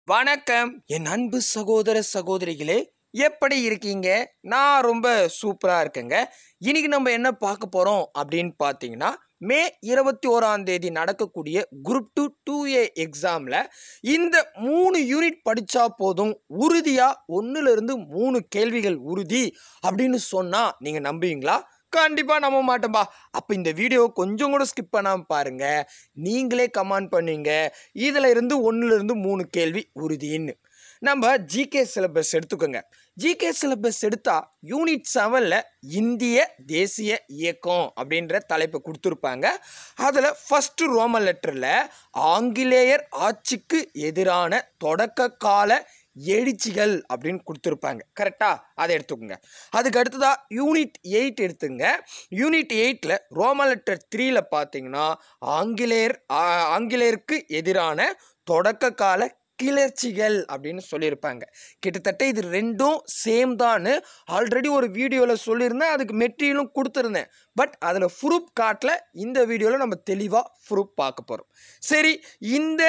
வணக்கம் என் அன்பு சகோதர சகோதரிகளே எப்படி இருக்கீங்க நான் ரொம்ப சூப்பராக இருக்கேங்க இன்னைக்கு நம்ம என்ன பார்க்க போகிறோம் அப்படின்னு பார்த்தீங்கன்னா மே இருபத்தி ஓராம் தேதி நடக்கக்கூடிய குரூப் டூ டூ ஏ எக்ஸாமில் இந்த மூணு யூனிட் படித்தா போதும் உறுதியாக ஒன்றுலேருந்து மூணு கேள்விகள் உறுதி அப்படின்னு சொன்னால் நீங்கள் நம்புவீங்களா கண்டிப்பாக நம்ப மாட்டேன்பா அப்போ இந்த வீடியோ கொஞ்சம் கூட ஸ்கிப் பண்ணாமல் பாருங்கள் நீங்களே கமெண்ட் பண்ணுவீங்க இதில் இருந்து ஒன்றுலேருந்து மூணு கேள்வி உறுதின்னு நம்ம ஜிகே சிலபஸ் எடுத்துக்கோங்க ஜிகே சிலபஸ் எடுத்தால் யூனிட் செவனில் இந்திய தேசிய இயக்கம் அப்படின்ற தலைப்பை கொடுத்துருப்பாங்க அதில் ஃபஸ்ட்டு ரோமன் லெட்டரில் ஆங்கிலேயர் ஆட்சிக்கு எதிரான தொடக்க கால எழுச்சிகள் அப்படின்னு கொடுத்துருப்பாங்க கரெக்டா அதை எடுத்துக்கோங்க அதுக்கு அடுத்ததா யூனிட் எயிட் எடுத்துங்க யூனிட் எயிட்டில் ரோமன் லெட்டர் த்ரீல பார்த்தீங்கன்னா ஆங்கிலேயர் ஆ- ஆங்கிலேயருக்கு எதிரான தொடக்க கால கிளர்ச்சிகள் அப்படின்னு சொல்லியிருப்பாங்க கிட்டத்தட்ட இது ரெண்டும் சேம் தான் ஆல்ரெடி ஒரு வீடியோவில் சொல்லியிருந்தேன் அதுக்கு மெட்டீரியலும் கொடுத்துருந்தேன் பட் அதில் ப்ரூப் காட்டல இந்த வீடியோவில் நம்ம தெளிவாக ப்ரூப் பார்க்க போகிறோம் சரி இந்த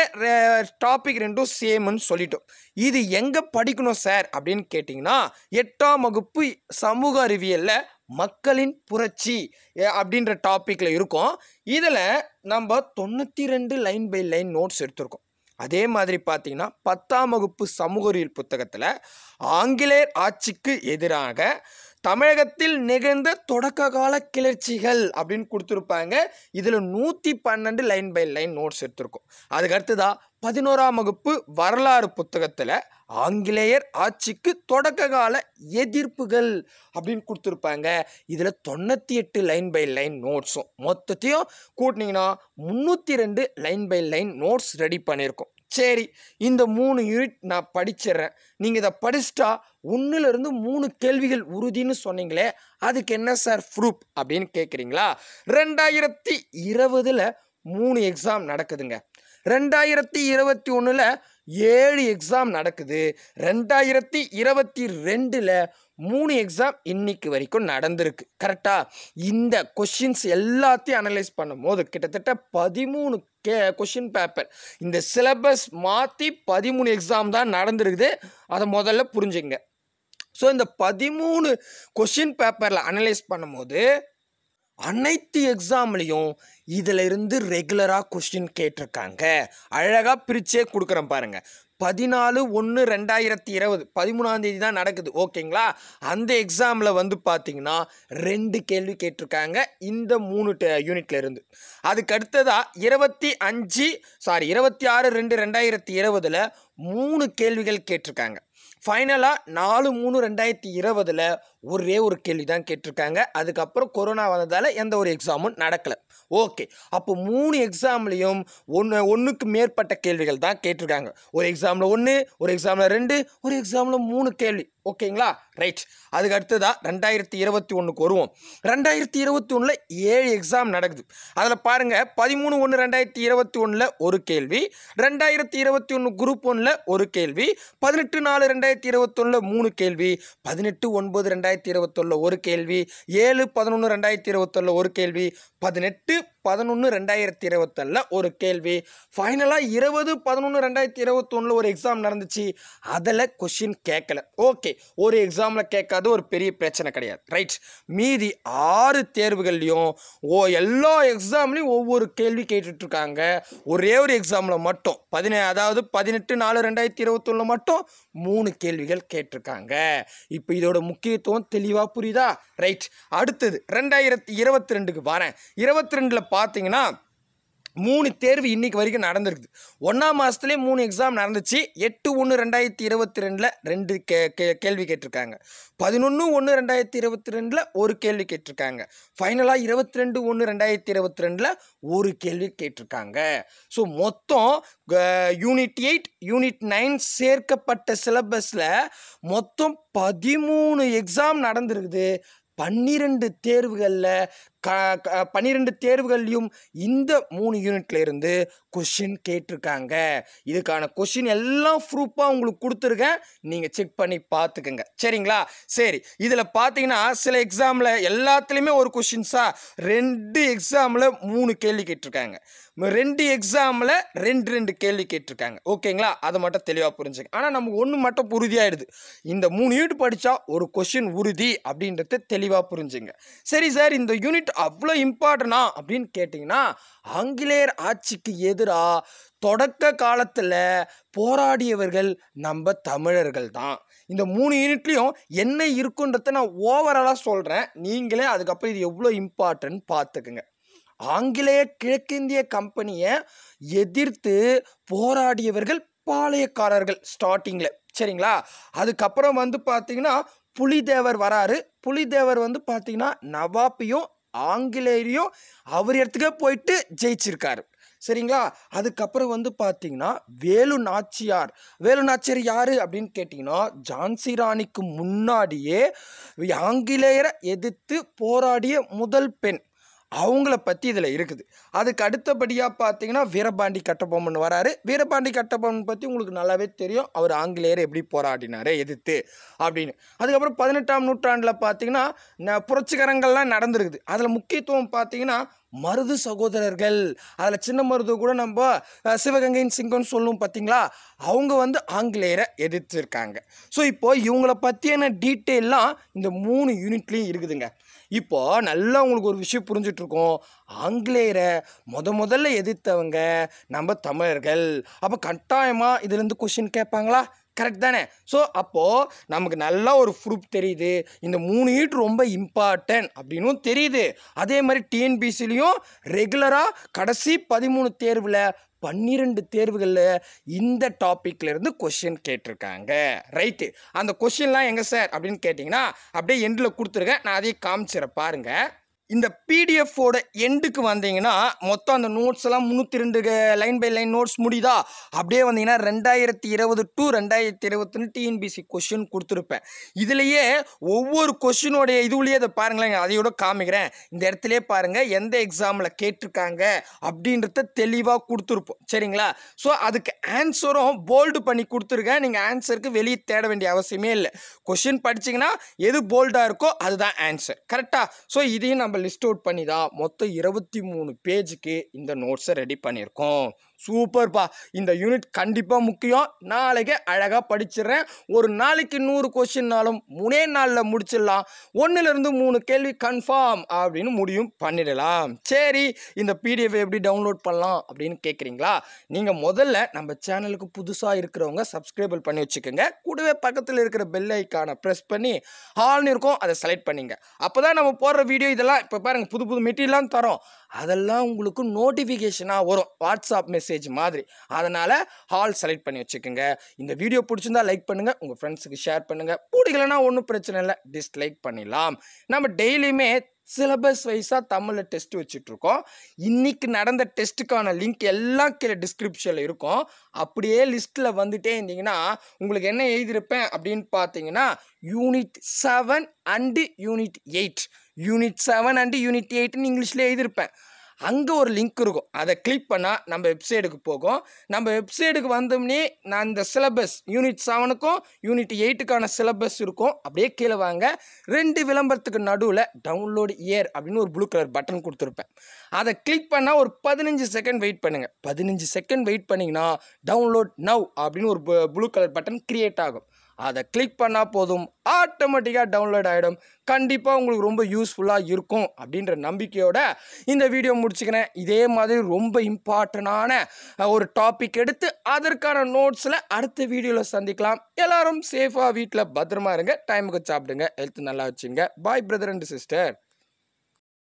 டாபிக் ரெண்டும் சேம்னு சொல்லிட்டோம் இது எங்கே படிக்கணும் சார் அப்படின்னு கேட்டிங்கன்னா எட்டாம் வகுப்பு சமூக அறிவியலில் மக்களின் புரட்சி எ- அப்படின்ற டாப்பிக்கில் இருக்கும் இதில் நம்ம தொண்ணூற்றி ரெண்டு லைன் பை லைன் நோட்ஸ் எடுத்திருக்கோம் அதே மாதிரி பார்த்தீங்கன்னா பத்தாம் வகுப்பு சமூக அறிவியல் புத்தகத்தில் ஆங்கிலேயர் ஆட்சிக்கு எதிராக தமிழகத்தில் நிகழ்ந்த தொடக்க கால கிளர்ச்சிகள் அப்படின்னு கொடுத்துருப்பாங்க இதில் நூற்றி பன்னெண்டு லைன் பை லைன் நோட்ஸ் எடுத்திருக்கோம் அதுக்கு அடுத்ததா பதினோராம் வகுப்பு வரலாறு புத்தகத்தில் ஆங்கிலேயர் ஆட்சிக்கு தொடக்க கால எதிர்ப்புகள் அப்படின்னு கொடுத்துருப்பாங்க இதில் தொண்ணூற்றி எட்டு லைன் பை லைன் நோட்ஸும் மொத்தத்தையும் கூட்டினீங்கன்னா முந்நூற்றி ரெண்டு line by line notes ready பண்ணியிருக்கோம் சரி இந்த மூணு யூனிட் நான் படிச்சிடுறேன் நீங்கள் இதை படிச்சிட்டா ஒன்றுலேருந்து மூணு கேள்விகள் உறுதின்னு சொன்னீங்களே அதுக்கு என்ன சார் ப்ரூப் அப்படின்னு கேட்குறீங்களா ரெண்டாயிரத்தி இருபதில் மூணு எக்ஸாம் நடக்குதுங்க ரெண்டாயிரத்தி இருபத்தி ஒன்றில் ஏழு எக்ஸாம் நடக்குது ரெண்டாயிரத்தி இருபத்தி ரெண்டில் மூணு எக்ஸாம் இன்னைக்கு வரைக்கும் நடந்திருக்கு கரெக்டா இந்த கொஷின்ஸ் எல்லாத்தையும் அனலைஸ் பண்ணும்போது கிட்டத்தட்ட பதிமூணு கே கொஷின் பேப்பர் இந்த சிலபஸ் மாற்றி பதிமூணு எக்ஸாம் தான் நடந்திருக்குது அதை முதல்ல புரிஞ்சுங்க ஸோ இந்த பதிமூணு கொஷின் பேப்பரில் அனலைஸ் பண்ணும்போது அனைத்து எக்ஸாம்லேயும் இதில் இருந்து ரெகுலராக கொஸ்டின் கேட்டிருக்காங்க அழகாக பிரிச்சே கொடுக்குறேன் பாருங்க பதினாலு ஒன்று ரெண்டாயிரத்தி இருபது பதிமூணாம் தேதி தான் நடக்குது ஓகேங்களா அந்த எக்ஸாமில் வந்து பார்த்தீங்கன்னா ரெண்டு கேள்வி கேட்டிருக்காங்க இந்த மூணு யூனிட்ல இருந்து அதுக்கு அடுத்ததாக இருபத்தி அஞ்சு சாரி இருபத்தி ஆறு ரெண்டு ரெண்டாயிரத்தி இருபதில் மூணு கேள்விகள் கேட்டிருக்காங்க ஃபைனலாக நாலு மூணு ரெண்டாயிரத்தி இருபதில் ஒரே ஒரு கேள்வி தான் கேட்டிருக்காங்க அதுக்கப்புறம் கொரோனா வந்ததால் எந்த ஒரு எக்ஸாமும் நடக்கலை ஓகே அப்போ மூணு எக்ஸாம்லேயும் ஒன்று ஒன்றுக்கு மேற்பட்ட கேள்விகள் தான் கேட்டிருக்காங்க ஒரு எக்ஸாமில் ஒன்று ஒரு எக்ஸாமில் ரெண்டு ஒரு எக்ஸாமில் மூணு கேள்வி ஓகேங்களா ரைட் அதுக்கு அடுத்ததா ரெண்டாயிரத்தி இருபத்தி ஒன்றுக்கு வருவோம் ரெண்டாயிரத்தி இருபத்தி ஒன்றில் ஏழு எக்ஸாம் நடக்குது அதில் பாருங்கள் பதிமூணு ஒன்று ரெண்டாயிரத்தி இருபத்தி ஒன்றில் ஒரு கேள்வி ரெண்டாயிரத்தி இருபத்தி ஒன்று குரூப் ஒன்றில் ஒரு கேள்வி பதினெட்டு நாலு ரெண்டாயிரத்தி இருபத்தொன்னில் மூணு கேள்வி பதினெட்டு ஒன்பது ரெண்டாயிரத்தி இருபத்தொன்னில் ஒரு கேள்வி ஏழு பதினொன்று ரெண்டாயிரத்தி இருபத்தொன்னில் ஒரு கேள்வி பதினெட்டு பதினொன்று ரெண்டாயிரத்தி இருபத்தொன்னில் ஒரு கேள்வி ஃபைனலாக இருபது பதினொன்று ரெண்டாயிரத்தி இருபத்தொன்னில் ஒரு எக்ஸாம் நடந்துச்சு அதில் கொஷின் கேட்கல ஓகே ஒரு எக்ஸாமில் கேட்காத ஒரு பெரிய பிரச்சனை கிடையாது ரைட் மீதி ஆறு தேர்வுகள்லையும் ஓ எல்லா எக்ஸாம்லேயும் ஒவ்வொரு கேள்வி கேட்டுட்ருக்காங்க ஒரே ஒரு எக்ஸாமில் மட்டும் பதினே அதாவது பதினெட்டு நாலு ரெண்டாயிரத்தி இருபத்தொன்னில் மட்டும் மூணு கேள்விகள் கேட்டிருக்காங்க இப்போ இதோட முக்கியத்துவம் தெளிவாக புரியுதா ரைட் அடுத்தது ரெண்டாயிரத்தி இருபத்தி ரெண்டுக்கு வரேன் இருபத்தி ரெண்டில் பார்த்தீங்கன்னா மூணு தேர்வு இன்னைக்கு வரைக்கும் நடந்திருக்குது ஒன்றாம் மாதத்துலேயே மூணு எக்ஸாம் நடந்துச்சு எட்டு ஒன்று ரெண்டாயிரத்தி இருபத்தி ரெண்டில் ரெண்டு கே கே கேள்வி கேட்டிருக்காங்க பதினொன்று ஒன்று ரெண்டாயிரத்தி இருபத்தி ரெண்டில் ஒரு கேள்வி கேட்டிருக்காங்க ஃபைனலாக இருபத்தி ரெண்டு ஒன்று ரெண்டாயிரத்தி இருபத்தி ரெண்டில் ஒரு கேள்வி கேட்டிருக்காங்க ஸோ மொத்தம் யூனிட் எயிட் யூனிட் நைன் சேர்க்கப்பட்ட சிலபஸில் மொத்தம் பதிமூணு எக்ஸாம் நடந்திருக்குது பன்னிரெண்டு தேர்வுகளில் க க- பன்னிரெண்டு தேர்வுகள்லையும் இந்த மூணு யூனிட்ல இருந்து கொஷின் கேட்டிருக்காங்க இதுக்கான கொஷின் எல்லாம் ப்ரூஃபாக உங்களுக்கு கொடுத்துருக்கேன் நீங்கள் செக் பண்ணி பார்த்துக்கோங்க சரிங்களா சரி இதில் பார்த்தீங்கன்னா சில எக்ஸாமில் எல்லாத்துலேயுமே ஒரு கொஷின்ஸா ரெண்டு எக்ஸாமில் மூணு கேள்வி கேட்டிருக்காங்க ம- ரெண்டு எக்ஸாமில் ரெண்டு ரெண்டு கேள்வி கேட்டிருக்காங்க ஓகேங்களா அதை மட்டும் தெளிவாக புரிஞ்சுங்க ஆனால் நமக்கு ஒன்று மட்டும் உறுதியாயிடுது இந்த மூணு யூனிட் படித்தா ஒரு கொஷின் உறுதி அப்படின்றது தெளிவாக புரிஞ்சுங்க சரி சார் இந்த யூனிட் அவ்வளோ இம்பார்ட்டனா அப்படின்னு கேட்டிங்கன்னா ஆங்கிலேயர் ஆட்சிக்கு எதிராக தொடக்க காலத்தில் போராடியவர்கள் நம்ம தமிழர்கள் தான் இந்த மூணு யூனிட்லேயும் என்ன இருக்குன்றத நான் ஓவராலாக சொல்கிறேன் நீங்களே அதுக்கப்புறம் இது எவ்வளோ இம்பார்ட்டன்ட் பார்த்துக்குங்க ஆங்கிலேய கிழக்கிந்திய கம்பெனியை எதிர்த்து போராடியவர்கள் பாளையக்காரர்கள் ஸ்டார்டிங்கில் சரிங்களா அதுக்கப்புறம் வந்து பார்த்தீங்கன்னா புலிதேவர் வராரு புலிதேவர் வந்து பார்த்தீங்கன்னா நவாப்பையும் ஆங்கிலேயரையும் அவர் இடத்துக்கே போயிட்டு ஜெயிச்சிருக்காரு சரிங்களா அதுக்கப்புறம் வந்து பார்த்தீங்கன்னா வேலு நாச்சியார் வேலு நாச்சியார் யார் அப்படின்னு கேட்டிங்கன்னா ஜான்சி ராணிக்கு முன்னாடியே ஆங்கிலேயரை எதிர்த்து போராடிய முதல் பெண் அவங்கள பற்றி இதில் இருக்குது அதுக்கு அடுத்தபடியாக பார்த்தீங்கன்னா வீரபாண்டி கட்டபொம்மன் வராரு வீரபாண்டி கட்டபொம்மன் பற்றி உங்களுக்கு நல்லாவே தெரியும் அவர் ஆங்கிலேயரை எப்படி போராடினாரு எதிர்த்து அப்படின்னு அதுக்கப்புறம் பதினெட்டாம் நூற்றாண்டில் பார்த்தீங்கன்னா ந- புரட்சிகரங்கள்லாம் நடந்திருக்குது அதில் முக்கியத்துவம் பார்த்தீங்கன்னா மருது சகோதரர்கள் அதில் சின்ன மருது கூட நம்ம அஹ், சிவகங்கையின் சிங்கம்னு சொல்லுவோம் பார்த்தீங்களா அவங்க வந்து ஆங்கிலேயரை எதிர்த்திருக்காங்க ஸோ இப்போ இவங்கள பற்றியான டீட்டெயிலாம் இந்த மூணு யூனிட்லேயும் இருக்குதுங்க இப்போ நல்லா உங்களுக்கு ஒரு விஷயம் புரிஞ்சுட்டு இருக்கோம் ஆங்கிலேயரை முத முதல்ல எதிர்த்தவங்க நம்ம தமிழர்கள் அப்போ கட்டாயமாக இதுலேருந்து கொஷின் கேட்பாங்களா கரெக்ட் தானே ஸோ அப்போது நமக்கு நல்லா ஒரு ப்ரூஃப் தெரியுது இந்த மூணு யூனிட் ரொம்ப இம்பார்ட்டன்ட் அப்படின்னும் தெரியுது அதே மாதிரி டிஎன்பிசிலையும் ரெகுலராக கடைசி பதிமூணு தேர்வில் பன்னிரெண்டு தேர்வுகளில் இந்த டாப்பிக்ல இருந்து கொஷின் கேட்டிருக்காங்க ரைட்டு அந்த கொஷின்லாம் எங்கே சார் அப்படின்னு கேட்டிங்கன்னா அப்படியே எண்டில் கொடுத்துருக்கேன் நான் அதையும் காமிச்சிடறேன் பாருங்க இந்த பிடிஎஃபோட எண்டுக்கு வந்தீங்கன்னா மொத்தம் அந்த நோட்ஸ் எல்லாம் முந்நூற்றி ரெண்டு லைன் பை லைன் நோட்ஸ் முடியுதா அப்படியே வந்தீங்கன்னா ரெண்டாயிரத்தி இருபது டு ரெண்டாயிரத்தி இருபத்தொன்று டிஎன்பிசி கொஷின் கொடுத்துருப்பேன் இதுலேயே ஒவ்வொரு கொஷினோடைய இதுலேயே அதை பாருங்களேன் அதையோட காமிக்கிறேன் இந்த இடத்துலயே பாருங்க எந்த எக்ஸாமில் கேட்டிருக்காங்க அப்படின்றத தெளிவாக கொடுத்துருப்போம் சரிங்களா ஸோ அதுக்கு ஆன்சரும் போல்டு பண்ணி கொடுத்துருக்கேன் நீங்கள் ஆன்சருக்கு வெளியே தேட வேண்டிய அவசியமே இல்லை கொஷின் படிச்சீங்கன்னா எது போல்டாக இருக்கோ அதுதான் ஆன்சர் கரெக்டாக ஸோ இதையும் நம்ம லிஸ்ட் அவுட் பண்ணி தான் மொத்தம் இருபத்தி மூணு பேஜுக்கு இந்த நோட்ஸை ரெடி பண்ணியிருக்கோம் சூப்பர்ப்பா இந்த யூனிட் கண்டிப்பாக முக்கியம் நாளைக்கு அழகாக படிச்சிடுறேன் ஒரு நாளைக்கு நூறு கொஷின்னாலும் மூணே நாளில் முடிச்சிடலாம் ஒன்றுலேருந்து மூணு கேள்வி கன்ஃபார்ம் அப்படின்னு முடியும் பண்ணிடலாம் சரி இந்த பிடிஎஃப் எப்படி டவுன்லோட் பண்ணலாம் அப்படின்னு கேட்குறீங்களா நீங்கள் முதல்ல நம்ம சேனலுக்கு புதுசாக இருக்கிறவங்க சப்ஸ்கிரைபிள் பண்ணி வச்சுக்கோங்க கூடவே பக்கத்தில் இருக்கிற பெல் ஐக்கானை ப்ரெஸ் பண்ணி ஆல்னு இருக்கும் அதை செலக்ட் பண்ணிங்க அப்போ தான் நம்ம போடுற வீடியோ இதெல்லாம் இப்போ பாருங்கள் புது புது மெட்டீரியல்லாம் தரோம் அதெல்லாம் உங்களுக்கு நோட்டிஃபிகேஷனாக வரும் வாட்ஸ்அப் மெசேஜ் மாதிரி அதனால் ஹால் செலக்ட் பண்ணி வச்சுக்கோங்க இந்த வீடியோ பிடிச்சிருந்தா லைக் பண்ணுங்கள் உங்கள் ஃப்ரெண்ட்ஸுக்கு ஷேர் பண்ணுங்கள் பிடிக்கலனா ஒன்றும் பிரச்சனை இல்லை டிஸ்லைக் பண்ணிடலாம் நம்ம டெய்லியுமே சிலபஸ் வைஸாக தமிழில் டெஸ்ட் வச்சுட்ருக்கோம் இன்னைக்கு நடந்த டெஸ்ட்டுக்கான லிங்க் எல்லாம் கீழே டிஸ்கிரிப்ஷனில் இருக்கும் அப்படியே லிஸ்ட்டில் வந்துட்டே இருந்தீங்கன்னா உங்களுக்கு என்ன எழுதியிருப்பேன் அப்படின்னு பார்த்தீங்கன்னா unit seven and unit eight unit seven and unit எயிட்னு இங்கிலீஷில் எழுதியிருப்பேன் அங்கே ஒரு லிங்க் இருக்கும் அதை கிளிக் பண்ணால் நம்ம வெப்சைட்டுக்கு போகும் நம்ம வெப்சைட்டுக்கு வந்தோம்னே நான் இந்த சிலபஸ் யூனிட் செவனுக்கும் யூனிட் எயிட்டுக்கான சிலபஸ் இருக்கும் அப்படியே கீழே வாங்க ரெண்டு விளம்பரத்துக்கு நடுவில் டவுன்லோட் இயர் அப்படின்னு ஒரு ப்ளூ கலர் பட்டன் கொடுத்துருப்பேன் அதை கிளிக் பண்ணால் ஒரு பதினஞ்சு செகண்ட் வெயிட் பண்ணுங்கள் பதினஞ்சு செகண்ட் வெயிட் பண்ணிங்கன்னா டவுன்லோட் நவ் அப்படின்னு ஒரு ப்ளூ கலர் பட்டன் கிரியேட் ஆகும் அதை கிளிக் பண்ணால் போதும் ஆட்டோமேட்டிக்காக டவுன்லோட் ஆகிடும் கண்டிப்பாக உங்களுக்கு ரொம்ப யூஸ்ஃபுல்லாக இருக்கும் அப்படின்ற நம்பிக்கையோட இந்த வீடியோ முடிச்சுக்கிறேன் இதே மாதிரி ரொம்ப இம்பார்ட்டண்டான ஒரு டாபிக் எடுத்து அதற்கான நோட்ஸில் அடுத்த வீடியோவில் சந்திக்கலாம் எல்லாரும் சேஃபாக வீட்டில் பத்திரமா இருங்க டைமுக்கு சாப்பிடுங்க ஹெல்த் நல்லா வச்சுங்க பாய் பிரதர் அண்ட் சிஸ்டர்